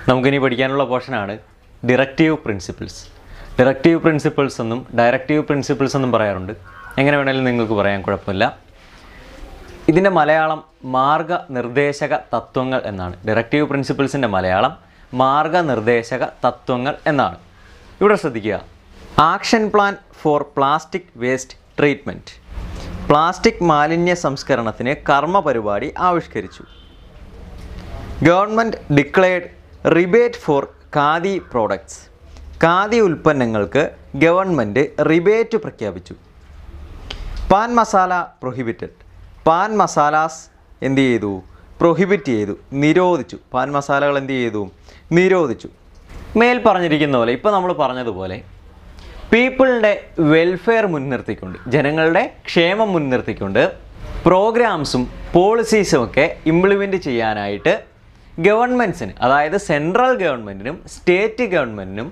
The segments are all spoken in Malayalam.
നമുക്കിനി പഠിക്കാനുള്ള പോർഷനാണ് ഡിറക്റ്റീവ് പ്രിൻസിപ്പിൾസ് ഡിറക്റ്റീവ് പ്രിൻസിപ്പിൾസ് എന്നും ഡയറക്റ്റീവ് പ്രിൻസിപ്പിൾസ് എന്നും പറയാറുണ്ട് എങ്ങനെ വേണമെങ്കിലും നിങ്ങൾക്ക് പറയാൻ കുഴപ്പമില്ല ഇതിൻ്റെ മലയാളം മാർഗനിർദ്ദേശക തത്വങ്ങൾ എന്നാണ് ഡയറക്റ്റീവ് പ്രിൻസിപ്പിൾസിൻ്റെ മലയാളം മാർഗനിർദ്ദേശക തത്വങ്ങൾ എന്നാണ് ഇവിടെ ശ്രദ്ധിക്കുക action plan for plastic waste treatment plastic മാലിന്യ സംസ്കരണത്തിന് കർമ്മ പരിപാടി ആവിഷ്കരിച്ചു government declared rebate for khadi products khadi ഉൽപ്പന്നങ്ങൾക്ക് ഗവൺമെൻറ് റിബേറ്റ് പ്രഖ്യാപിച്ചു പാൻ മസാല പ്രൊഹിബിറ്റഡ് പാൻ മസാലാസ് എന്ത് ചെയ്തു പ്രൊഹിബിറ്റ് ചെയ്തു നിരോധിച്ചു പാൻ മസാലകൾ എന്ത് ചെയ്തു നിരോധിച്ചു മേൽ പറഞ്ഞിരിക്കുന്ന പോലെ ഇപ്പോൾ നമ്മൾ പറഞ്ഞതുപോലെ പീപ്പിളിൻ്റെ വെൽഫെയർ മുൻനിർത്തിക്കൊണ്ട് ജനങ്ങളുടെ ക്ഷേമം മുൻനിർത്തിക്കൊണ്ട് പ്രോഗ്രാംസും പോളിസീസും ഒക്കെ ഇംപ്ലിമെൻറ്റ് ചെയ്യാനായിട്ട് ഗവൺമെൻറ്റ്സിന് അതായത് സെൻട്രൽ ഗവൺമെൻറ്റിനും സ്റ്റേറ്റ് ഗവൺമെൻറ്റിനും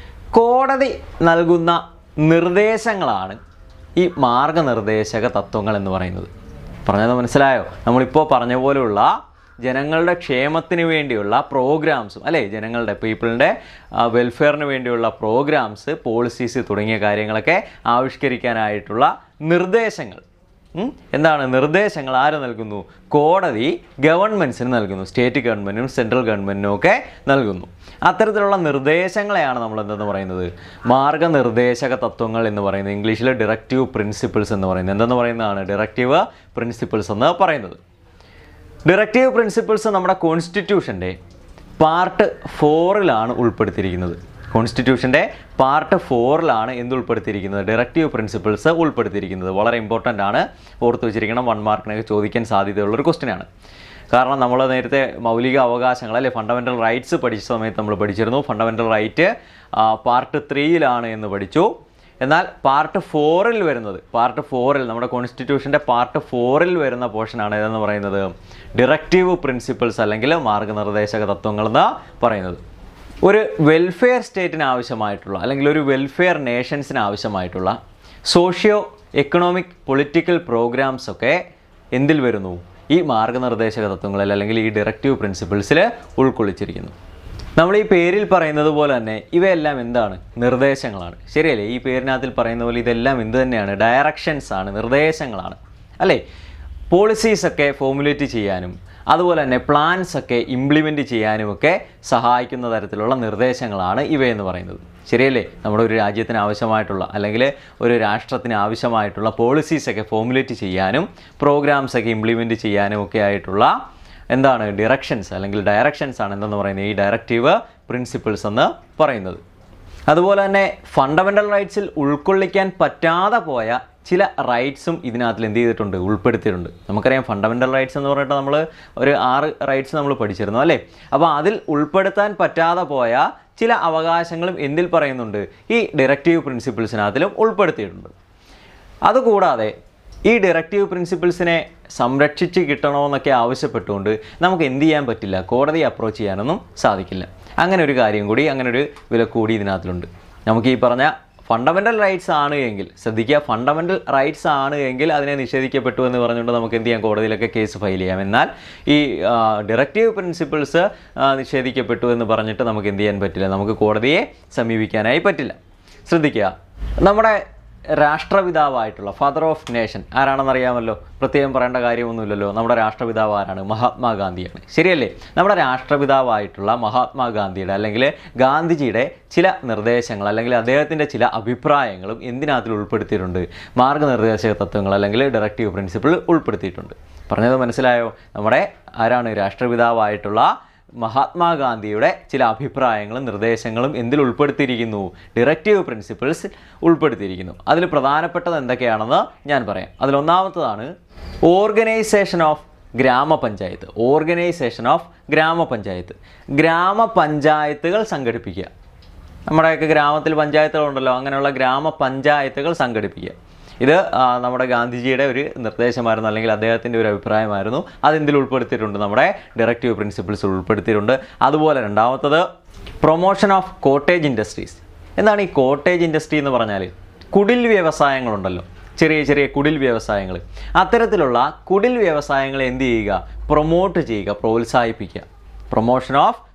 കോടതി നൽകുന്ന നിർദ്ദേശങ്ങളാണ് ഈ മാർഗനിർദ്ദേശക തത്വങ്ങൾ എന്ന് പറയുന്നത് പറഞ്ഞത് മനസ്സിലായോ നമ്മളിപ്പോൾ പറഞ്ഞ പോലെയുള്ള ജനങ്ങളുടെ ക്ഷേമത്തിന് വേണ്ടിയുള്ള പ്രോഗ്രാംസും അല്ലേ ജനങ്ങളുടെ പീപ്പിളിൻ്റെ വെൽഫെയറിന് വേണ്ടിയുള്ള പ്രോഗ്രാംസ് പോളിസീസ് തുടങ്ങിയ കാര്യങ്ങളൊക്കെ ആവിഷ്കരിക്കാനായിട്ടുള്ള നിർദ്ദേശങ്ങൾ ഉം? എന്താണ് നിർദ്ദേശങ്ങൾ ആര് നൽകുന്നു കോടതി ഗവൺമെൻറ്റ്സിന് നൽകുന്നു സ്റ്റേറ്റ് ഗവൺമെൻറ്റിനും സെൻട്രൽ ഗവൺമെൻറ്റിനും ഒക്കെ നൽകുന്നു അത്തരത്തിലുള്ള നിർദ്ദേശങ്ങളെയാണ് നമ്മൾ എന്തെന്ന് പറയുന്നത് മാർഗനിർദ്ദേശക തത്വങ്ങൾ എന്ന് പറയുന്നത് ഇംഗ്ലീഷിൽ ഡിറക്റ്റീവ് പ്രിൻസിപ്പിൾസ് എന്ന് പറയുന്നത് എന്തെന്ന് പറയുന്നതാണ് ഡിറക്റ്റീവ് പ്രിൻസിപ്പിൾസ് എന്ന് പറയുന്നത് ഡിറക്റ്റീവ് പ്രിൻസിപ്പിൾസ് നമ്മുടെ കോൺസ്റ്റിറ്റ്യൂഷൻ്റെ പാർട്ട് ഫോറിലാണ് ഉൾപ്പെടുത്തിയിരിക്കുന്നത് കോൺസ്റ്റിറ്റ്യൂഷൻ്റെ പാർട്ട് ഫോറിലാണ് എന്ത് ഉൾപ്പെടുത്തിയിരിക്കുന്നത് ഡിറക്റ്റീവ് പ്രിൻസിപ്പിൾസ് ഉൾപ്പെടുത്തിയിരിക്കുന്നത് വളരെ ഇമ്പോർട്ടൻ്റ് ആണ് ഓർത്ത് വെച്ചിരിക്കണം വൺ മാർക്കിനൊക്കെ ചോദിക്കാൻ സാധ്യതയുള്ളൊരു ക്വസ്റ്റ്യനാണ് കാരണം നമ്മൾ നേരത്തെ മൗലിക അവകാശങ്ങൾ അല്ലെ ഫണ്ടമെൻ്റൽ റൈറ്റ്സ് പഠിച്ച സമയത്ത് നമ്മൾ പഠിച്ചിരുന്നു ഫണ്ടമെൻ്റൽ റൈറ്റ് പാർട്ട് ത്രീയിലാണ് എന്ന് പഠിച്ചു എന്നാൽ പാർട്ട് ഫോറിൽ വരുന്നത് പാർട്ട് ഫോറിൽ നമ്മുടെ കോൺസ്റ്റിറ്റ്യൂഷൻ്റെ പാർട്ട് ഫോറിൽ വരുന്ന പോർഷനാണ് ഏതെന്ന് പറയുന്നത് ഡിറക്റ്റീവ് പ്രിൻസിപ്പിൾസ് അല്ലെങ്കിൽ മാർഗനിർദ്ദേശക തത്വങ്ങൾ എന്ന് പറയുന്നത് ഒരു വെൽഫെയർ സ്റ്റേറ്റിന് ആവശ്യമായിട്ടുള്ള അല്ലെങ്കിൽ ഒരു വെൽഫെയർ നേഷൻസിന് ആവശ്യമായിട്ടുള്ള സോഷ്യോ എക്കണോമിക് പൊളിറ്റിക്കൽ പ്രോഗ്രാംസ് ഒക്കെ എന്തിൽ വരുന്നു ഈ മാർഗനിർദ്ദേശക തത്വങ്ങളിൽ അല്ലെങ്കിൽ ഈ ഡിറക്റ്റീവ് പ്രിൻസിപ്പിൾസിൽ ഉൾക്കൊള്ളിച്ചിരിക്കുന്നു നമ്മൾ ഈ പേരിൽ പറയുന്നത് പോലെ തന്നെ ഇവയെല്ലാം എന്താണ് നിർദ്ദേശങ്ങളാണ് ശരിയല്ലേ ഈ പേരിനകത്തിൽ പറയുന്ന പോലെ ഇതെല്ലാം എന്ത് തന്നെയാണ് ഡയറക്ഷൻസ് ആണ് നിർദ്ദേശങ്ങളാണ് അല്ലേ പോളിസീസ് ഒക്കെ ഫോമുലേറ്റ് ചെയ്യാനും അതുപോലെ തന്നെ പ്ലാൻസ് ഒക്കെ ഇംപ്ലിമെൻറ്റ് ചെയ്യാനും ഒക്കെ സഹായിക്കുന്ന തരത്തിലുള്ള നിർദ്ദേശങ്ങളാണ് ഇവയെന്ന് പറയുന്നത് ശരിയല്ലേ നമ്മുടെ ഒരു രാജ്യത്തിന് ആവശ്യമായിട്ടുള്ള അല്ലെങ്കിൽ ഒരു രാഷ്ട്രത്തിന് ആവശ്യമായിട്ടുള്ള പോളിസീസ് ഒക്കെ ഫോമുലേറ്റ് ചെയ്യാനും പ്രോഗ്രാംസ് ഒക്കെ ഇംപ്ലിമെൻറ്റ് ചെയ്യാനും ഒക്കെ ആയിട്ടുള്ള എന്താണ് ഡിറക്ഷൻസ് അല്ലെങ്കിൽ ഡയറക്ഷൻസ് ആണ് എന്തെന്ന് പറയുന്നത് ഈ ഡയറക്റ്റീവ് പ്രിൻസിപ്പിൾസ് എന്ന് പറയുന്നത് അതുപോലെ തന്നെ ഫണ്ടമെൻ്റൽ റൈറ്റ്സിൽ ഉൾക്കൊള്ളിക്കാൻ പറ്റാതെ പോയ ചില റൈറ്റ്സും ഇതിനകത്തിൽ എന്ത് ചെയ്തിട്ടുണ്ട് ഉൾപ്പെടുത്തിയിട്ടുണ്ട് നമുക്കറിയാം ഫണ്ടമെൻ്റൽ റൈറ്റ്സ് എന്ന് പറഞ്ഞിട്ട് നമ്മൾ ഒരു ആറ് റൈറ്റ്സ് നമ്മൾ പഠിച്ചിരുന്നു അല്ലേ അപ്പോൾ അതിൽ ഉൾപ്പെടുത്താൻ പറ്റാതെ പോയ ചില അവകാശങ്ങളും എന്തിൽ പറയുന്നുണ്ട് ഈ ഡയറക്റ്റീവ് പ്രിൻസിപ്പിൾസിനകത്തിലും ഉൾപ്പെടുത്തിയിട്ടുണ്ട് അതുകൂടാതെ ഈ ഡയറക്റ്റീവ് പ്രിൻസിപ്പിൾസിനെ സംരക്ഷിച്ച് കിട്ടണമെന്നൊക്കെ ആവശ്യപ്പെട്ടുകൊണ്ട് നമുക്ക് എന്ത് ചെയ്യാൻ പറ്റില്ല കോടതിയെ അപ്രോച്ച് ചെയ്യാനൊന്നും സാധിക്കില്ല അങ്ങനെ ഒരു കാര്യം കൂടി അങ്ങനെ ഒരു വില കൂടി ഇതിനകത്തിലുണ്ട് നമുക്ക് ഈ പറഞ്ഞ ഫണ്ടമെൻ്റൽ റൈറ്റ്സ് ആണ് എങ്കിൽ ശ്രദ്ധിക്കുക ഫണ്ടമെൻ്റൽ റൈറ്റ്സ് ആണ് എങ്കിൽ അതിനെ നിഷേധിക്കപ്പെട്ടു എന്ന് പറഞ്ഞുകൊണ്ട് നമുക്ക് എന്ത് ചെയ്യാം കോടതിയിലൊക്കെ കേസ് ഫയൽ ചെയ്യാം എന്നാൽ ഈ ഡയറക്റ്റീവ് പ്രിൻസിപ്പിൾസ് നിഷേധിക്കപ്പെട്ടു എന്ന് പറഞ്ഞിട്ട് നമുക്ക് എന്ത് ചെയ്യാൻ പറ്റില്ല നമുക്ക് കോടതിയെ സമീപിക്കാനായി പറ്റില്ല ശ്രദ്ധിക്കുക നമ്മുടെ രാഷ്ട്രപിതാവായിട്ടുള്ള ഫാദർ ഓഫ് നേഷൻ ആരാണെന്ന് അറിയാമല്ലോ പ്രത്യേകം പറയേണ്ട കാര്യമൊന്നുമില്ലല്ലോ നമ്മുടെ രാഷ്ട്രപിതാവ് ആരാണ് മഹാത്മാഗാന്ധിയാണ് ശരിയല്ലേ നമ്മുടെ രാഷ്ട്രപിതാവായിട്ടുള്ള മഹാത്മാഗാന്ധിയുടെ അല്ലെങ്കിൽ ഗാന്ധിജിയുടെ ചില നിർദ്ദേശങ്ങൾ അല്ലെങ്കിൽ അദ്ദേഹത്തിൻ്റെ ചില അഭിപ്രായങ്ങളും എന്തിനകത്തിൽ ഉൾപ്പെടുത്തിയിട്ടുണ്ട് മാർഗനിർദ്ദേശക തത്വങ്ങൾ അല്ലെങ്കിൽ ഡയറക്റ്റീവ് പ്രിൻസിപ്പിൾ ഉൾപ്പെടുത്തിയിട്ടുണ്ട് പറഞ്ഞത് മനസ്സിലായോ നമ്മുടെ ആരാണ് രാഷ്ട്രപിതാവായിട്ടുള്ള മഹാത്മാഗാന്ധിയുടെ ചില അഭിപ്രായങ്ങളും നിർദ്ദേശങ്ങളും എന്തിൽ ഉൾപ്പെടുത്തിയിരിക്കുന്നു ഡിറക്റ്റീവ് പ്രിൻസിപ്പിൾസ് ഉൾപ്പെടുത്തിയിരിക്കുന്നു അതിൽ പ്രധാനപ്പെട്ടത് എന്തൊക്കെയാണെന്ന് ഞാൻ പറയാം അതിലൊന്നാമത്തതാണ് organisation of gram panchayat organisation of gram panchayat ഗ്രാമപഞ്ചായത്തുകൾ സംഘടിപ്പിക്കുക നമ്മുടെയൊക്കെ ഗ്രാമത്തിൽ പഞ്ചായത്തുകളുണ്ടല്ലോ അങ്ങനെയുള്ള ഗ്രാമപഞ്ചായത്തുകൾ സംഘടിപ്പിക്കുക ഇത് ആ, നമ്മുടെ ഗാന്ധിജിയുടെ ഒരു നിർദ്ദേശമായിരുന്നു അല്ലെങ്കിൽ അദ്ദേഹത്തിൻ്റെ ഒരു അഭിപ്രായമായിരുന്നു അതെന്തിൽ ഉൾപ്പെടുത്തിയിട്ടുണ്ട് നമ്മുടെ ഡയറക്റ്റീവ് പ്രിൻസിപ്പിൾസിൽ ഉൾപ്പെടുത്തിയിട്ടുണ്ട് അതുപോലെ രണ്ടാമത്തത് പ്രൊമോഷൻ ഓഫ് കോട്ടേജ് ഇൻഡസ്ട്രീസ് എന്താണ് ഈ കോട്ടേജ് ഇൻഡസ്ട്രി എന്ന് പറഞ്ഞാൽ കുടിൽ വ്യവസായങ്ങളുണ്ടല്ലോ ചെറിയ ചെറിയ കുടിൽ വ്യവസായങ്ങൾ അത്തരത്തിലുള്ള കുടിൽ വ്യവസായങ്ങളെ എന്ത് ചെയ്യുക പ്രൊമോട്ട് ചെയ്യുക പ്രോത്സാഹിപ്പിക്കുക പ്രൊമോഷൻ ഓഫ്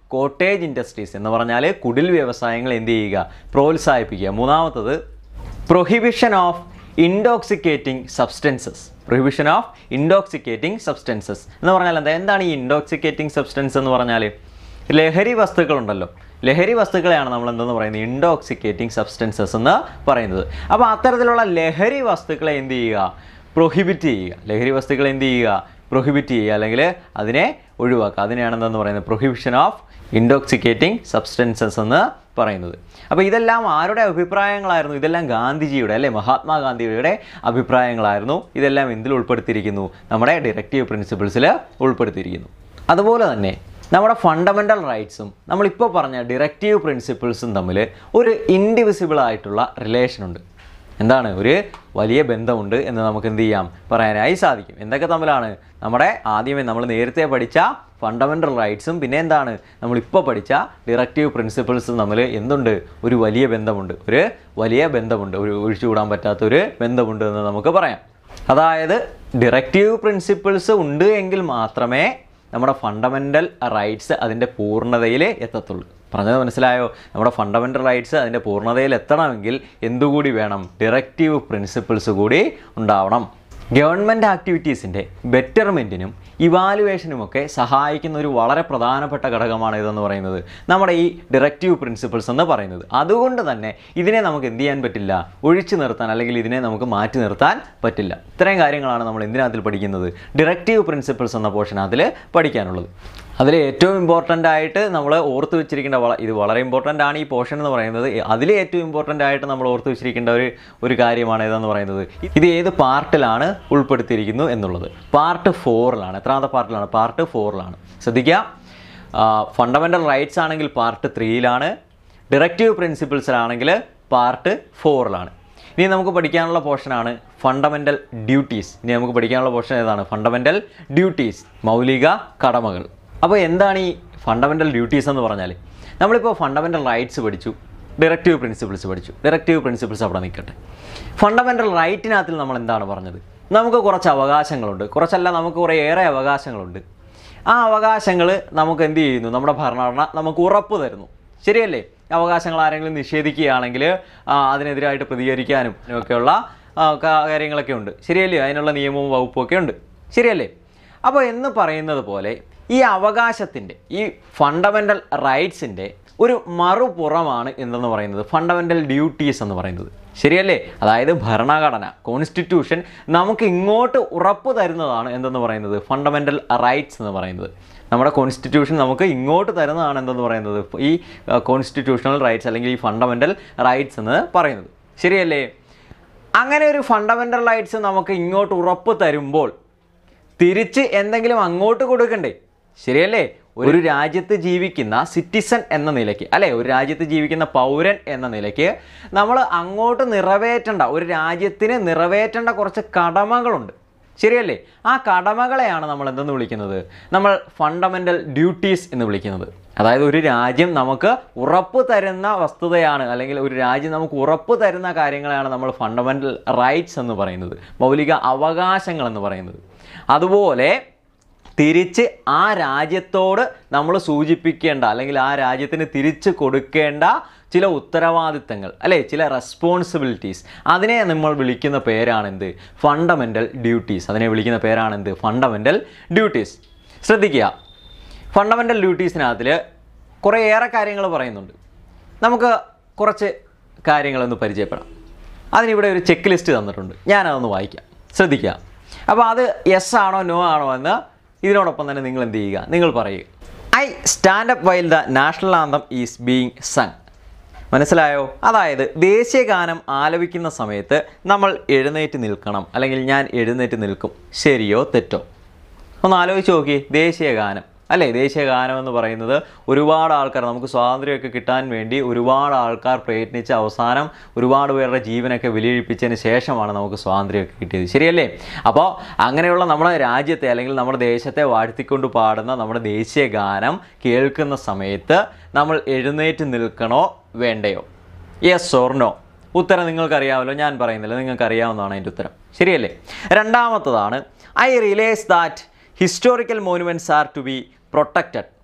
കോട്ടേജ് ഇൻഡസ്ട്രീസ് എന്ന് പറഞ്ഞാൽ കുടിൽ വ്യവസായങ്ങൾ എന്ത് ചെയ്യുക പ്രോത്സാഹിപ്പിക്കുക മൂന്നാമത്തത് prohibition of intoxicating substances prohibition of intoxicating substances എന്ന് പറഞ്ഞാൽ എന്താ എന്താണ് ഈ ഇൻടോക്സിക്കേറ്റിംഗ് സബ്സ്റ്റൻസ് എന്ന് പറഞ്ഞാൽ ലഹരി വസ്തുക്കളുണ്ടല്ലോ ലഹരി വസ്തുക്കളെയാണ് നമ്മൾ എന്തെന്ന് പറയുന്നത് ഇൻടോക്സിക്കേറ്റിംഗ് സബ്സ്റ്റൻസസ് എന്ന് പറയുന്നത് അപ്പോൾ അത്തരത്തിലുള്ള ലഹരി വസ്തുക്കളെ എന്ത് ചെയ്യുക പ്രൊഹിബിറ്റ് ചെയ്യുക ലഹരി വസ്തുക്കളെ എന്ത് ചെയ്യുക പ്രൊഹിബിറ്റ് ചെയ്യുക അല്ലെങ്കിൽ അതിനെ ഒഴിവാക്കുക അതിനെയാണ് എന്തെന്ന് പറയുന്നത് പ്രൊഹിബിഷൻ ഓഫ് ഇൻടോക്സിക്കേറ്റിംഗ് സബ്സ്റ്റൻസസ് എന്ന് പറയുന്നത് അപ്പോൾ ഇതെല്ലാം ആരുടെ അഭിപ്രായങ്ങളായിരുന്നു ഇതെല്ലാം ഗാന്ധിജിയുടെ അല്ലെ മഹാത്മാഗാന്ധിയുടെ അഭിപ്രായങ്ങളായിരുന്നു ഇതെല്ലാം എന്തിൽ ഉൾപ്പെടുത്തിയിരിക്കുന്നു നമ്മുടെ ഡയറക്റ്റീവ് പ്രിൻസിപ്പിൾസിൽ ഉൾപ്പെടുത്തിയിരിക്കുന്നു അതുപോലെ തന്നെ നമ്മുടെ ഫണ്ടമെൻ്റൽ റൈറ്റ്സും നമ്മളിപ്പോൾ പറഞ്ഞ ഡിറക്റ്റീവ് പ്രിൻസിപ്പിൾസും തമ്മിൽ ഒരു ഇൻഡിവിസിബിൾ ആയിട്ടുള്ള റിലേഷൻ ഉണ്ട് എന്താണ് ഒരു വലിയ ബന്ധമുണ്ട് എന്ന് നമുക്ക് എന്ത് ചെയ്യാം പറയാനായി സാധിക്കും എന്തൊക്കെ തമ്മിലാണ് നമ്മുടെ ആദ്യമേ നമ്മൾ നേരത്തെ പഠിച്ച ഫണ്ടമെൻ്റൽ റൈറ്റ്സും പിന്നെ എന്താണ് നമ്മളിപ്പോൾ പഠിച്ച ഡിറക്റ്റീവ് പ്രിൻസിപ്പിൾസും തമ്മിൽ എന്തുണ്ട് ഒരു വലിയ ബന്ധമുണ്ട് ഒരു വലിയ ബന്ധമുണ്ട് ഒരു ഒഴിച്ചുകൂടാൻ പറ്റാത്ത ഒരു ബന്ധമുണ്ട് എന്ന് നമുക്ക് പറയാം അതായത് ഡിറക്റ്റീവ് പ്രിൻസിപ്പിൾസ് ഉണ്ട് എങ്കിൽ മാത്രമേ നമ്മുടെ ഫണ്ടമെൻ്റൽ റൈറ്റ്സ് അതിൻ്റെ പൂർണ്ണതയിൽ എത്തത്തുള്ളൂ പറഞ്ഞത് മനസ്സിലായോ നമ്മുടെ ഫണ്ടമെൻ്റൽ റൈറ്റ്സ് അതിൻ്റെ പൂർണ്ണതയിൽ എത്തണമെങ്കിൽ എന്തുകൂടി വേണം ഡിറക്റ്റീവ് പ്രിൻസിപ്പിൾസ് കൂടി ഉണ്ടാവണം ഗവൺമെൻറ് ആക്ടിവിറ്റീസിൻ്റെ ബെറ്റർമെൻറ്റിനും ഇവാലുവേഷനുമൊക്കെ സഹായിക്കുന്ന ഒരു വളരെ പ്രധാനപ്പെട്ട ഘടകമാണ് ഇതെന്ന് പറയുന്നത് നമ്മുടെ ഈ ഡിറക്റ്റീവ് പ്രിൻസിപ്പിൾസ് എന്ന് പറയുന്നത് അതുകൊണ്ട് തന്നെ ഇതിനെ നമുക്ക് എന്ത് ചെയ്യാൻ പറ്റില്ല ഒഴിച്ചു നിർത്താൻ അല്ലെങ്കിൽ ഇതിനെ നമുക്ക് മാറ്റി നിർത്താൻ പറ്റില്ല ഇത്രയും കാര്യങ്ങളാണ് നമ്മൾ എന്തിനകത്തിൽ പഠിക്കുന്നത് ഡിറക്റ്റീവ് പ്രിൻസിപ്പിൾസ് എന്ന പോർഷൻ അതിൽ പഠിക്കാനുള്ളത് അതിൽ ഏറ്റവും ഇമ്പോർട്ടൻ്റ് ആയിട്ട് നമ്മൾ ഓർത്ത് വെച്ചിരിക്കേണ്ട വള ഇത് വളരെ ഇമ്പോർട്ടൻ്റ് ആണ് ഈ പോർഷൻ എന്ന് പറയുന്നത് അതിൽ ഏറ്റവും ഇമ്പോർട്ടൻ്റ് ആയിട്ട് നമ്മൾ ഓർത്ത് വെച്ചിരിക്കേണ്ട ഒരു ഒരു കാര്യമാണ് ഇതെന്ന് പറയുന്നത് ഇത് ഏത് പാർട്ടിലാണ് ഉൾപ്പെടുത്തിയിരിക്കുന്നു എന്നുള്ളത് പാർട്ട് ഫോറിലാണ് എത്രാമത്തെ പാർട്ടിലാണ് പാർട്ട് ഫോറിലാണ് ശ്രദ്ധിക്കുക ഫണ്ടമെൻ്റൽ റൈറ്റ്സ് ആണെങ്കിൽ പാർട്ട് ത്രീയിലാണ് ഡിറക്റ്റീവ് പ്രിൻസിപ്പിൾസിലാണെങ്കിൽ പാർട്ട് ഫോറിലാണ് ഇനി നമുക്ക് പഠിക്കാനുള്ള പോർഷനാണ് ഫണ്ടമെൻ്റൽ ഡ്യൂട്ടീസ് ഇനി നമുക്ക് പഠിക്കാനുള്ള പോർഷൻ ഏതാണ് ഫണ്ടമെൻ്റൽ ഡ്യൂട്ടീസ് മൗലിക കടമകൾ അപ്പോൾ എന്താണ് ഈ ഫണ്ടമെൻ്റൽ ഡ്യൂട്ടീസ് എന്ന് പറഞ്ഞാൽ നമ്മളിപ്പോൾ ഫണ്ടമെൻ്റൽ റൈറ്റ്സ് പഠിച്ചു ഡിറക്റ്റീവ് പ്രിൻസിപ്പിൾസ് പഠിച്ചു ഡിറക്റ്റീവ് പ്രിൻസിപ്പിൾസ് അവിടെ നിൽക്കട്ടെ ഫണ്ടമെൻ്റൽ റൈറ്റിനകത്തിൽ നമ്മൾ എന്താണ് പറഞ്ഞത് നമുക്ക് കുറച്ച് അവകാശങ്ങളുണ്ട് കുറച്ചല്ല നമുക്ക് കുറേ ഏറെ അവകാശങ്ങളുണ്ട് ആ അവകാശങ്ങൾ നമുക്ക് എന്ത് ചെയ്യുന്നു നമ്മുടെ ഭരണഘടന നമുക്ക് ഉറപ്പ് തരുന്നു ശരിയല്ലേ അവകാശങ്ങൾ ആരെങ്കിലും നിഷേധിക്കുകയാണെങ്കിൽ ആ, അതിനെതിരായിട്ട് പ്രതികരിക്കാനും ഒക്കെയുള്ള ആ, കാ- കാര്യങ്ങളൊക്കെ ഉണ്ട് ശരിയല്ലേ അതിനുള്ള നിയമവും വകുപ്പും ഒക്കെ ഉണ്ട് ശരിയല്ലേ അപ്പോൾ എന്ന് പറയുന്നത് പോലെ ഈ അവകാശത്തിൻ്റെ ഈ ഫണ്ടമെൻ്റൽ റൈറ്റ്സിൻ്റെ ഒരു മറുപുറമാണ് എന്തെന്ന് പറയുന്നത് ഫണ്ടമെൻ്റൽ ഡ്യൂട്ടീസ് എന്ന് പറയുന്നത് ശരിയല്ലേ അതായത് ഭരണഘടന കോൺസ്റ്റിറ്റ്യൂഷൻ നമുക്ക് ഇങ്ങോട്ട് ഉറപ്പ് തരുന്നതാണ് എന്തെന്ന് പറയുന്നത് ഫണ്ടമെൻ്റൽ റൈറ്റ്സ് എന്ന് പറയുന്നത് നമ്മുടെ കോൺസ്റ്റിറ്റ്യൂഷൻ നമുക്ക് ഇങ്ങോട്ട് തരുന്നതാണ് എന്തെന്ന് പറയുന്നത് ഈ കോൺസ്റ്റിറ്റ്യൂഷണൽ റൈറ്റ്സ് അല്ലെങ്കിൽ ഈ ഫണ്ടമെൻ്റൽ റൈറ്റ്സ് എന്ന് പറയുന്നത് ശരിയല്ലേ അങ്ങനെ ഒരു ഫണ്ടമെൻ്റൽ റൈറ്റ്സ് നമുക്ക് ഇങ്ങോട്ട് ഉറപ്പ് തരുമ്പോൾ തിരിച്ച് എന്തെങ്കിലും അങ്ങോട്ട് കൊടുക്കണ്ടേ ശരിയല്ലേ ഒരു രാജ്യത്ത് ജീവിക്കുന്ന സിറ്റിസൺ എന്ന നിലയ്ക്ക് അല്ലെ ഒരു രാജ്യത്ത് ജീവിക്കുന്ന പൗരൻ എന്ന നിലയ്ക്ക് നമ്മൾ അങ്ങോട്ട് നിറവേറ്റേണ്ട ഒരു രാജ്യത്തിന് നിറവേറ്റേണ്ട കുറച്ച് കടമകളുണ്ട് ശരിയല്ലേ ആ കടമകളെയാണ് നമ്മൾ എന്തെന്ന് വിളിക്കുന്നത് നമ്മൾ ഫണ്ടമെൻ്റൽ ഡ്യൂട്ടീസ് എന്ന് വിളിക്കുന്നത് അതായത് ഒരു രാജ്യം നമുക്ക് ഉറപ്പ് തരുന്ന വസ്തുതയാണ് അല്ലെങ്കിൽ ഒരു രാജ്യം നമുക്ക് ഉറപ്പ് തരുന്ന കാര്യങ്ങളെയാണ് നമ്മൾ ഫണ്ടമെൻ്റൽ റൈറ്റ്സ് എന്ന് പറയുന്നത് മൗലിക അവകാശങ്ങൾ എന്ന് പറയുന്നത് അതുപോലെ തിരിച്ച് ആ രാജ്യത്തോട് നമ്മൾ സൂചിപ്പിക്കേണ്ട അല്ലെങ്കിൽ ആ രാജ്യത്തിന് തിരിച്ച് കൊടുക്കേണ്ട ചില ഉത്തരവാദിത്തങ്ങൾ അല്ലേ ചില റെസ്പോൺസിബിലിറ്റീസ് അതിനെ നമ്മൾ വിളിക്കുന്ന പേരാണെന്ത് ഫണ്ടമെൻ്റൽ ഡ്യൂട്ടീസ് അതിനെ വിളിക്കുന്ന പേരാണെന്ത് ഫണ്ടമെൻ്റൽ ഡ്യൂട്ടീസ് ശ്രദ്ധിക്കുക ഫണ്ടമെൻ്റൽ ഡ്യൂട്ടീസിനകത്തിൽ കുറേയേറെ കാര്യങ്ങൾ പറയുന്നുണ്ട് നമുക്ക് കുറച്ച് കാര്യങ്ങളൊന്ന് പരിചയപ്പെടാം അതിനിവിടെ ഒരു ചെക്ക് ലിസ്റ്റ് തന്നിട്ടുണ്ട് ഞാനതൊന്ന് വായിക്കാം ശ്രദ്ധിക്കുക അപ്പോൾ അത് യെസ് ആണോ നോ ആണോ എന്ന് ഇതിനോടൊപ്പം തന്നെ നിങ്ങൾ എന്ത് ചെയ്യുക നിങ്ങൾ പറയുക I stand up while the national anthem is being sung മനസ്സിലായോ അതായത് ദേശീയ ഗാനം ആലപിക്കുന്ന സമയത്ത് നമ്മൾ എഴുന്നേറ്റ് നിൽക്കണം അല്ലെങ്കിൽ ഞാൻ എഴുന്നേറ്റ് നിൽക്കും ശരിയോ തെറ്റോ ഒന്ന് ആലോചിച്ച് നോക്കി ദേശീയ ഗാനം അല്ലേ ദേശീയ ഗാനം എന്ന് പറയുന്നത് ഒരുപാട് ആൾക്കാർ നമുക്ക് സ്വാതന്ത്ര്യമൊക്കെ കിട്ടാൻ വേണ്ടി ഒരുപാട് ആൾക്കാർ പ്രയത്നിച്ച് അവസാനം ഒരുപാട് പേരുടെ ജീവനൊക്കെ വിലയിഴിപ്പിച്ചതിന് ശേഷമാണ് നമുക്ക് സ്വാതന്ത്ര്യമൊക്കെ കിട്ടിയത് ശരിയല്ലേ അപ്പോൾ അങ്ങനെയുള്ള നമ്മുടെ രാജ്യത്തെ അല്ലെങ്കിൽ നമ്മുടെ ദേശത്തെ വാഴ്ത്തിക്കൊണ്ട് പാടുന്ന നമ്മുടെ ദേശീയ ഗാനം കേൾക്കുന്ന സമയത്ത് നമ്മൾ എഴുന്നേറ്റ് നിൽക്കണോ വേണ്ടയോ യെസ് ഓർ നോ ഉത്തരം നിങ്ങൾക്കറിയാമല്ലോ ഞാൻ പറയുന്നില്ല നിങ്ങൾക്ക് അറിയാവുന്നതാണ് അതിൻ്റെ ഉത്തരം ശരിയല്ലേ രണ്ടാമത്തതാണ് I realise that historical monuments are to be protected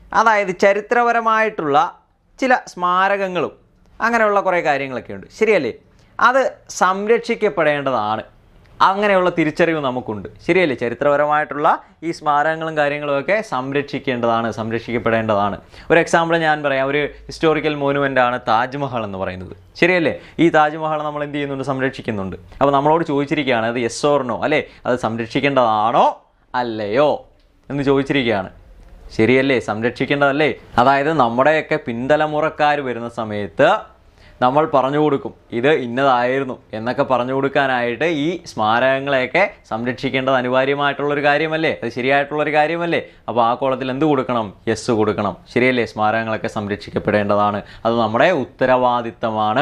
അതായത് ചരിത്രപരമായിട്ടുള്ള ചില സ്മാരകങ്ങളും അങ്ങനെയുള്ള കുറേ കാര്യങ്ങളൊക്കെ ഉണ്ട് ശരിയല്ലേ അത് സംരക്ഷിക്കപ്പെടേണ്ടതാണ് അങ്ങനെയുള്ള തിരിച്ചറിവ് നമുക്കുണ്ട് ശരിയല്ലേ ചരിത്രപരമായിട്ടുള്ള ഈ സ്മാരകങ്ങളും കാര്യങ്ങളുമൊക്കെ സംരക്ഷിക്കേണ്ടതാണ് സംരക്ഷിക്കപ്പെടേണ്ടതാണ് ഒരു എക്സാമ്പിൾ ഞാൻ പറയാം ഒരു ഹിസ്റ്റോറിക്കൽ മോനുമെൻ്റ് ആണ് താജ്മഹൽ എന്ന് പറയുന്നത് ശരിയല്ലേ ഈ താജ്മഹൽ നമ്മൾ എന്ത് ചെയ്യുന്നുണ്ട് സംരക്ഷിക്കുന്നുണ്ട് അപ്പോൾ നമ്മളോട് ചോദിച്ചിരിക്കുകയാണ് അത് യെസ് ഓർണോ അല്ലേ അത് സംരക്ഷിക്കേണ്ടതാണോ അല്ലയോ എന്ന് ചോദിച്ചിരിക്കുകയാണ് ശരിയല്ലേ സംരക്ഷിക്കേണ്ടതല്ലേ അതായത് നമ്മുടെയൊക്കെ പിൻതലമുറക്കാർ വരുന്ന സമയത്ത് നമ്മൾ പറഞ്ഞു കൊടുക്കും ഇത് ഇന്നതായിരുന്നു എന്നൊക്കെ പറഞ്ഞു കൊടുക്കാനായിട്ട് ഈ സ്മാരകങ്ങളെയൊക്കെ സംരക്ഷിക്കേണ്ടത് അനിവാര്യമായിട്ടുള്ളൊരു കാര്യമല്ലേ അത് ശരിയായിട്ടുള്ളൊരു കാര്യമല്ലേ അപ്പോൾ ആ കോളത്തിൽ എന്ത് കൊടുക്കണം യെസ് കൊടുക്കണം ശരിയല്ലേ സ്മാരകങ്ങളൊക്കെ സംരക്ഷിക്കപ്പെടേണ്ടതാണ് അത് നമ്മുടെ ഉത്തരവാദിത്തമാണ്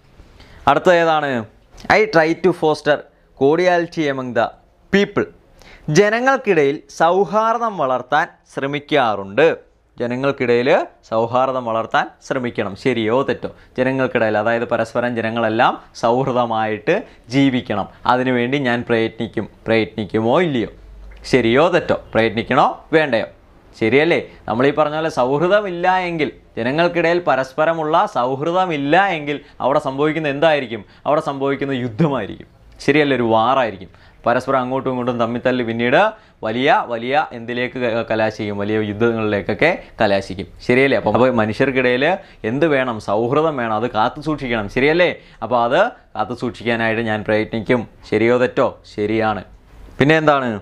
അടുത്ത ഏതാണ് I try to foster cordiality among the people ജനങ്ങൾക്കിടയിൽ സൗഹാർദ്ദം വളർത്താൻ ശ്രമിക്കാറുണ്ട് ജനങ്ങൾക്കിടയിൽ സൗഹാർദ്ദം വളർത്താൻ ശ്രമിക്കണം ശരിയോ തെറ്റോ ജനങ്ങൾക്കിടയിൽ അതായത് പരസ്പരം ജനങ്ങളെല്ലാം സൗഹൃദമായിട്ട് ജീവിക്കണം അതിനുവേണ്ടി ഞാൻ പ്രയത്നിക്കും പ്രയത്നിക്കുമോ ഇല്ലയോ ശരിയോ തെറ്റോ പ്രയത്നിക്കണോ വേണ്ടയോ ശരിയല്ലേ നമ്മൾ ഈ പറഞ്ഞ പോലെ സൗഹൃദമില്ല എങ്കിൽ ജനങ്ങൾക്കിടയിൽ പരസ്പരമുള്ള സൗഹൃദമില്ല എങ്കിൽ അവിടെ സംഭവിക്കുന്ന എന്തായിരിക്കും അവിടെ സംഭവിക്കുന്ന യുദ്ധമായിരിക്കും ശരിയല്ലേ ഒരു വാറായിരിക്കും പരസ്പരം അങ്ങോട്ടും ഇങ്ങോട്ടും തമ്മിത്തല്ല് പിന്നീട് വലിയ വലിയ എന്തിലേക്ക് ക- കലാശിക്കും വലിയ യുദ്ധങ്ങളിലേക്കൊക്കെ കലാശിക്കും ശരിയല്ലേ അപ്പോൾ അപ്പോൾ മനുഷ്യർക്കിടയിൽ എന്ത് വേണം സൗഹൃദം വേണം അത് കാത്തു സൂക്ഷിക്കണം ശരിയല്ലേ അപ്പോൾ അത് കാത്തു സൂക്ഷിക്കാനായിട്ട് ഞാൻ പ്രയത്നിക്കും ശരിയോ തെറ്റോ ശരിയാണ് പിന്നെ എന്താണ്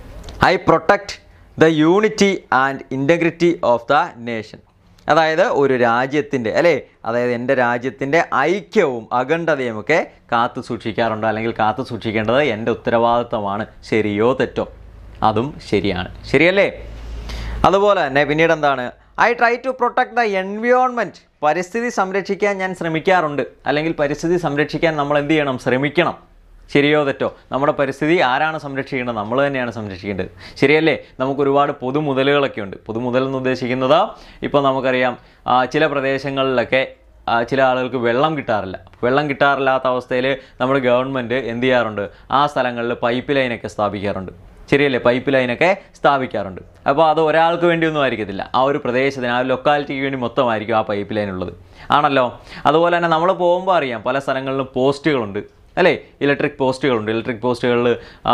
I protect the unity and integrity of the nation അതായത് ഒരു രാജ്യത്തിൻ്റെ അല്ലേ അതായത് എൻ്റെ രാജ്യത്തിൻ്റെ ഐക്യവും അഖണ്ഡതയും ഒക്കെ കാത്തു സൂക്ഷിക്കാറുണ്ട് അല്ലെങ്കിൽ കാത്തു സൂക്ഷിക്കേണ്ടത് എൻ്റെ ഉത്തരവാദിത്തമാണ് ശരിയോ തെറ്റോ അതും ശരിയാണ് ശരിയല്ലേ അതുപോലെ തന്നെ പിന്നീട് എന്താണ് I try to protect the environment പരിസ്ഥിതി സംരക്ഷിക്കാൻ ഞാൻ ശ്രമിക്കാറുണ്ട് അല്ലെങ്കിൽ പരിസ്ഥിതി സംരക്ഷിക്കാൻ നമ്മൾ എന്ത് ചെയ്യണം ശ്രമിക്കണം ശരിയോ തെറ്റോ നമ്മുടെ പരിസ്ഥിതി ആരാണ് സംരക്ഷിക്കേണ്ടത് നമ്മൾ തന്നെയാണ് സംരക്ഷിക്കേണ്ടത് ശരിയല്ലേ നമുക്ക് ഒരുപാട് പൊതുമുതലുകളൊക്കെ ഉണ്ട് പൊതുമുതൽ എന്ന് ഉദ്ദേശിക്കുന്നത് ഇപ്പോൾ നമുക്കറിയാം ആ, ചില പ്രദേശങ്ങളിലൊക്കെ ആ, ചില ആളുകൾക്ക് വെള്ളം കിട്ടാറില്ല വെള്ളം കിട്ടാറില്ലാത്ത അവസ്ഥയിൽ നമ്മുടെ ഗവൺമെൻറ് എന്ത് ചെയ്യാറുണ്ട് ആ സ്ഥലങ്ങളിൽ പൈപ്പ് ലൈനൊക്കെ സ്ഥാപിക്കാറുണ്ട് ശരിയല്ലേ പൈപ്പ് ലൈനൊക്കെ സ്ഥാപിക്കാറുണ്ട് അപ്പോൾ അത് ഒരാൾക്ക് വേണ്ടിയൊന്നും ആയിരിക്കത്തില്ല ആ ഒരു പ്രദേശത്തിന് ആ ഒരു ലൊക്കാലിറ്റിക്ക് വേണ്ടി മൊത്തമായിരിക്കും ആ പൈപ്പ് ലൈൻ ഉള്ളത് ആണല്ലോ അതുപോലെ തന്നെ നമ്മൾ പോകുമ്പോൾ അറിയാം പല സ്ഥലങ്ങളിലും പോസ്റ്റുകളുണ്ട് അല്ലേ ഇലക്ട്രിക് പോസ്റ്റുകളുണ്ട് ഇലക്ട്രിക് പോസ്റ്റുകളിൽ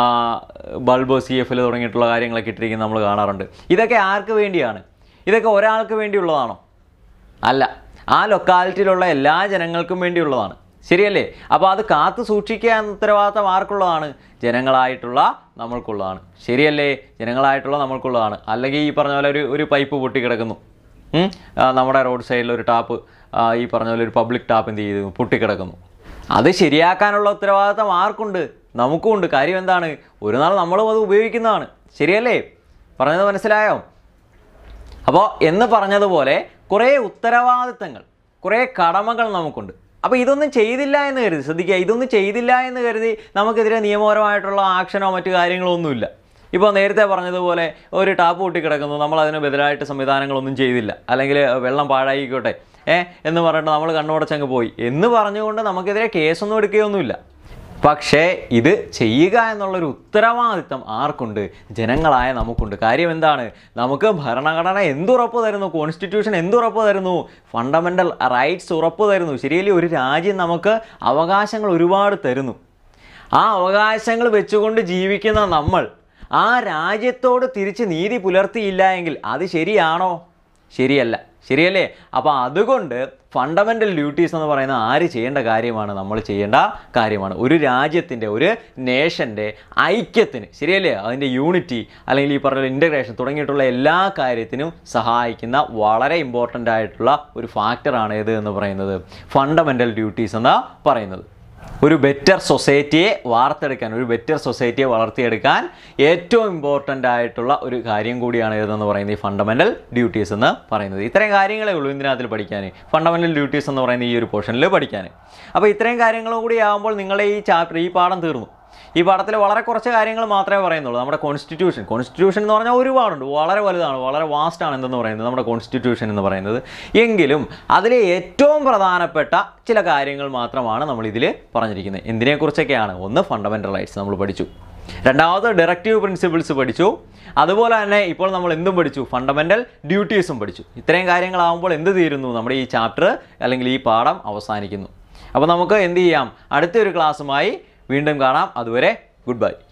ബൾബ് സി എഫ് എൽ തുടങ്ങിയിട്ടുള്ള കാര്യങ്ങളൊക്കെ ഇട്ടിരിക്കുന്നത് നമ്മൾ കാണാറുണ്ട് ഇതൊക്കെ ആർക്ക് വേണ്ടിയാണ് ഇതൊക്കെ ഒരാൾക്ക് വേണ്ടിയുള്ളതാണോ അല്ല ആ ലൊക്കാലിറ്റിയിലുള്ള എല്ലാ ജനങ്ങൾക്കും വേണ്ടിയുള്ളതാണ് ശരിയല്ലേ അപ്പോൾ അത് കാത്തു സൂക്ഷിക്കുക എന്ന ഉത്തരവാദിത്തം ആർക്കുള്ളതാണ് ജനങ്ങളായിട്ടുള്ള നമ്മൾക്കുള്ളതാണ് ശരിയല്ലേ ജനങ്ങളായിട്ടുള്ള നമ്മൾക്കുള്ളതാണ് അല്ലെങ്കിൽ ഈ പറഞ്ഞ പോലെ ഒരു ഒരു പൈപ്പ് പൊട്ടിക്കിടക്കുന്നു ഉം? ആ, നമ്മുടെ റോഡ് സൈഡിൽ ഒരു ടാപ്പ് ആ, ഈ പറഞ്ഞ പോലെ ഒരു പബ്ലിക് ടാപ്പ് എന്ത് ചെയ്തു പൊട്ടിക്കിടക്കുന്നു അത് ശരിയാക്കാനുള്ള ഉത്തരവാദിത്തം ആർക്കുണ്ട് നമുക്കും ഉണ്ട് കാര്യം എന്താണ് ഒരു നാൾ നമ്മളും അത് ഉപയോഗിക്കുന്നതാണ് ശരിയല്ലേ പറഞ്ഞത് മനസ്സിലായോ അപ്പോൾ എന്ന് പറഞ്ഞതുപോലെ കുറേ ഉത്തരവാദിത്തങ്ങൾ കുറേ കടമകൾ നമുക്കുണ്ട് അപ്പോൾ ഇതൊന്നും ചെയ്തില്ല എന്ന് കരുതി ശ്രദ്ധിക്കുക ഇതൊന്നും ചെയ്തില്ല എന്ന് കരുതി നമുക്കെതിരെ നിയമപരമായിട്ടുള്ള ആക്ഷനോ മറ്റു കാര്യങ്ങളോ ഒന്നുമില്ല ഇപ്പോൾ നേരത്തെ പറഞ്ഞതുപോലെ ഒരു ടാപ്പ് പൊട്ടിക്കിടക്കുന്നു നമ്മൾ അതിന് ബദലായിട്ട് സംവിധാനങ്ങളൊന്നും ചെയ്തില്ല അല്ലെങ്കിൽ വെള്ളം പാഴായിക്കോട്ടെ ഏ എന്ന് പറഞ്ഞിട്ട് നമ്മൾ കണ്ണുടച്ചങ്ങ് പോയി എന്ന് പറഞ്ഞുകൊണ്ട് നമുക്കെതിരെ കേസൊന്നും എടുക്കുകയൊന്നുമില്ല പക്ഷേ ഇത് ചെയ്യുക എന്നുള്ളൊരു ഉത്തരവാദിത്തം ആർക്കുണ്ട് ജനങ്ങളായ നമുക്കുണ്ട് കാര്യം എന്താണ് നമുക്ക് ഭരണഘടന എന്തുറപ്പ് തരുന്നു കോൺസ്റ്റിറ്റ്യൂഷൻ എന്തുറപ്പ് തരുന്നു ഫണ്ടമെൻ്റൽ റൈറ്റ്സ് ഉറപ്പ് തരുന്നു ശരിയല്ലേ ഒരു രാജ്യം നമുക്ക് അവകാശങ്ങൾ ഒരുപാട് തരുന്നു ആ അവകാശങ്ങൾ വെച്ചുകൊണ്ട് ജീവിക്കുന്ന നമ്മൾ ആ രാജ്യത്തോട് തിരിച്ച് നീതി പുലർത്തിയില്ല എങ്കിൽ അത് ശരിയാണോ ശരിയല്ല ശരിയല്ലേ അപ്പോൾ അതുകൊണ്ട് ഫണ്ടമെൻ്റൽ ഡ്യൂട്ടീസ് എന്ന് പറയുന്ന ആര് ചെയ്യേണ്ട കാര്യമാണ് നമ്മൾ ചെയ്യേണ്ട കാര്യമാണ് ഒരു രാജ്യത്തിൻ്റെ ഒരു നേഷൻ്റെ ഐക്യത്തിന് ശരിയല്ലേ അതിൻ്റെ യൂണിറ്റി അല്ലെങ്കിൽ ഈ പറഞ്ഞ ഇൻ്റഗ്രേഷൻ തുടങ്ങിയിട്ടുള്ള എല്ലാ കാര്യത്തിനും സഹായിക്കുന്ന വളരെ ഇമ്പോർട്ടൻ്റ് ആയിട്ടുള്ള ഒരു ഫാക്ടറാണ് ഏത് എന്ന് പറയുന്നത് ഫണ്ടമെൻ്റൽ ഡ്യൂട്ടീസ് എന്ന് പറയുന്നത് ഒരു ബെറ്റർ സൊസൈറ്റിയെ വാർത്തെടുക്കാൻ ഒരു ബെറ്റർ സൊസൈറ്റിയെ വളർത്തിയെടുക്കാൻ ഏറ്റവും ഇമ്പോർട്ടൻ്റ് ആയിട്ടുള്ള ഒരു കാര്യം കൂടിയാണ് ഇതെന്ന് പറയുന്നത് ഈ ഫണ്ടമെൻ്റൽ ഡ്യൂട്ടീസ് എന്ന് പറയുന്നത് ഇത്രയും കാര്യങ്ങളേ ഉള്ളൂ ഇതിനകത്തിൽ പഠിക്കാൻ ഫണ്ടമെൻ്റൽ ഡ്യൂട്ടീസ് എന്ന് പറയുന്ന ഈ ഒരു പോർഷനിൽ പഠിക്കാൻ അപ്പോൾ ഇത്രയും കാര്യങ്ങളും കൂടി ആകുമ്പോൾ നിങ്ങളുടെ ഈ ചാപ്റ്റർ ഈ പാഠം തീർന്നു ഈ പാഠത്തിൽ വളരെ കുറച്ച് കാര്യങ്ങൾ മാത്രമേ പറയുന്നുള്ളൂ നമ്മുടെ കോൺസ്റ്റിറ്റ്യൂഷൻ കോൺസ്റ്റിറ്റ്യൂഷൻ എന്ന് പറഞ്ഞാൽ ഒരുപാടുണ്ട് വളരെ വലുതാണ് വളരെ വാസ്റ്റ് ആണ് എന്തെന്ന് പറയുന്നത് നമ്മുടെ കോൺസ്റ്റിറ്റ്യൂഷൻ എന്ന് പറയുന്നത് എങ്കിലും അതിലെ ഏറ്റവും പ്രധാനപ്പെട്ട ചില കാര്യങ്ങൾ മാത്രമാണ് നമ്മൾ ഇതിൽ പറഞ്ഞിരിക്കുന്നത് എന്തിനെക്കുറിച്ചൊക്കെയാണ് ഒന്ന് ഫണ്ടമെൻ്റൽ റൈറ്റ്സ് നമ്മൾ പഠിച്ചു രണ്ടാമത് ഡയറക്റ്റീവ് പ്രിൻസിപ്പിൾസ് പഠിച്ചു അതുപോലെ തന്നെ ഇപ്പോൾ നമ്മൾ എന്തും പഠിച്ചു ഫണ്ടമെൻ്റൽ ഡ്യൂട്ടീസും പഠിച്ചു ഇത്രയും കാര്യങ്ങളാകുമ്പോൾ എന്ത് തീരുന്നു നമ്മുടെ ഈ ചാപ്റ്റർ അല്ലെങ്കിൽ ഈ പാഠം അവസാനിക്കുന്നു അപ്പോൾ നമുക്ക് എന്ത് ചെയ്യാം അടുത്തൊരു ക്ലാസ്സുമായി വീണ്ടും കാണാം അതുവരെ ഗുഡ് ബൈ